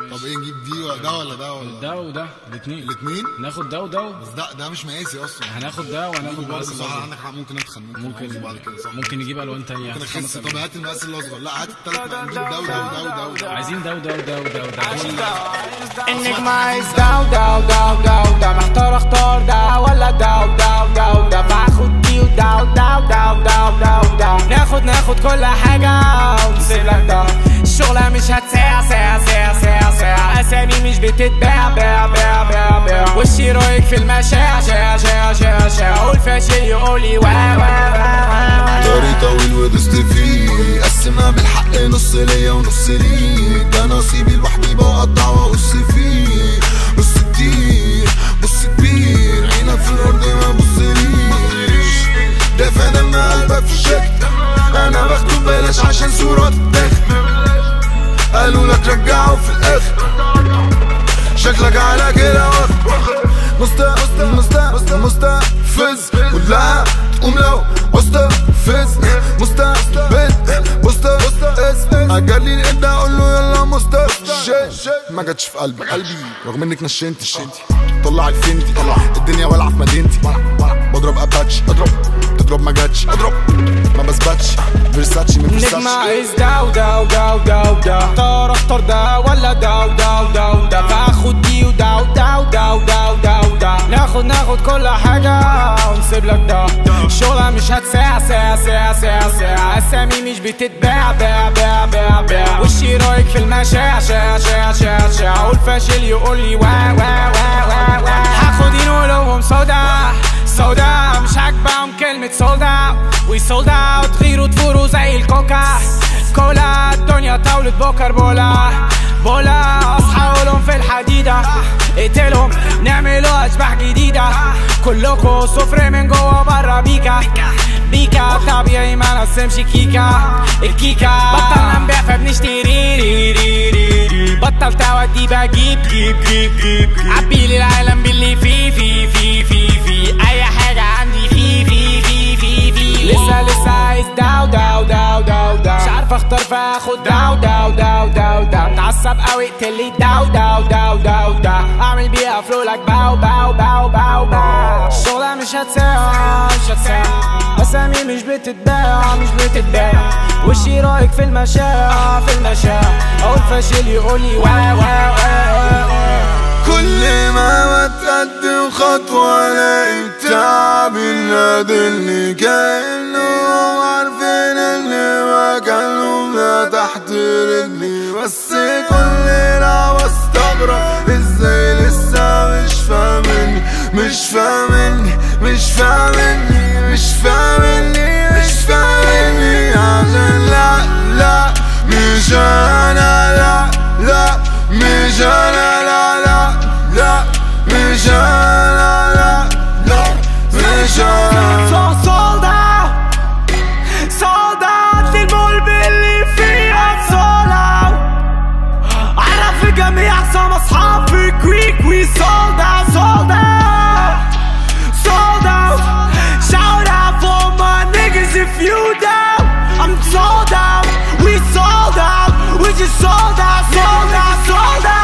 طب ايه نجيب دي ولا ده ولا ده ولا ده وده الاثنين الاثنين ناخد ده وده بس ده ده مش مقاسي اصلا هناخد ده وهناخد برضه المقاس صح الأصغر. عندك حق ممكن اتخن ممكن ممكن بعد كده صح ممكن نجيب الوان تانية ممكن خمس اخس ألوان. طب هات المقاس الاصغر لا هات التلات نجيب ده وده وده وده وده عايزين ده وده وده وده وده النجم عايز ده وده وده وده وده محتار اختار ده ولا ده وده وده وده فاخد دي وده وده وده وده وده وده ناخد ناخد كل حاجة ونسيب لك ده الشغلة مش هتساع ساع ساع ساع ساع أسامي مش بتتباع باع باع باع باع وشي رايك في المشاع شاع شاع شاع شاع قول فاشل يقولي وا وا وا وا طريق طويل ودست فيه قسمها بالحق نص ليا ونص ليك ده نصيبي لوحدي بقطع واقص فيه بص كتير بص كبير عينك في الارض ما بصليش دافع دم قلبك في الشكل انا باخده ببلاش عشان صورة تتاخد قالوا لك رجعه في الاخر شكلك على كده واخد مستا مستا مستا مستفز كلها تقوم لو مستفز مستبد مستفز اجرلي الابن اقول له يلا مستفز ما جاتش في قلبي قلبي رغم انك نشنت شنتي طلع الفنتي طلع الدنيا ولع في مدينتي بضرب اباتش اضرب تضرب ما جاتش اضرب ما بثبتش فيرساتشي من نجم فيرساتشي عايز ده وده وده وده وده اختار اختار ده ولا ده وده وده وده فاخد دي وده وده وده وده وده وده ناخد ناخد كل حاجة ونسيب لك ده الشغلة مش هتساع ساع ساع ساع ساع اسامي مش بتتباع باع باع باع باع وشي رايك في المشاع شاع شاع شاع شاع قول فاشل يقولي وا وا وا وا وا هاخد قلوبهم سودا سودا مش عاجباهم كلمة سولد اوت وي سولد اوت غيروا تفوروا زي الكوكا كولا الدنيا طاولة بوكر بولا بولا اصحى قولهم في الحديدة اقتلهم نعملوا اشباح جديدة كلكوا صفر من جوا برا بيكا بيكا طبيعي ما نقسمش كيكا الكيكا بطلنا نبيع فبنشتري ري ري ري ري بطل تودي بجيب جيب جيب جيب عبيلي العالم باللي فيه في في في في اي حاجة عندي في في في في في لسه لسه عايز داو داو داو داو داو مش عارف اختار فاخد داو داو داو داو داو متعصب قوي اقتلي داو داو داو داو داو اعمل بيها فلو لك باو باو باو باو باو الشغلة مش هتساع مش هتساع اسامي مش بتتباع مش بتتباع وشي رايك في المشاع في المشاع اقول فاشل يقولي وا وا وا وا كل ما بتقدم خطوة الاقي تعب اللي كأنهم عارفين اللي مكانهم لا تحت رجلي بس كلنا بستغرب ازاي لسه مش فاهمني مش فاهمني مش فاهمني مش فاهمني مش فاهمني عشان لا لا مش انا لا لا مش انا لا لا لا مش انا لا لا مش انا So sold out sold out للمول باللي فيها sold out عرف الجميع سام اصحاب في كويك وي sold out sold out sold out shout out for my niggas if you down I'm sold out we sold out we just sold out sold out sold out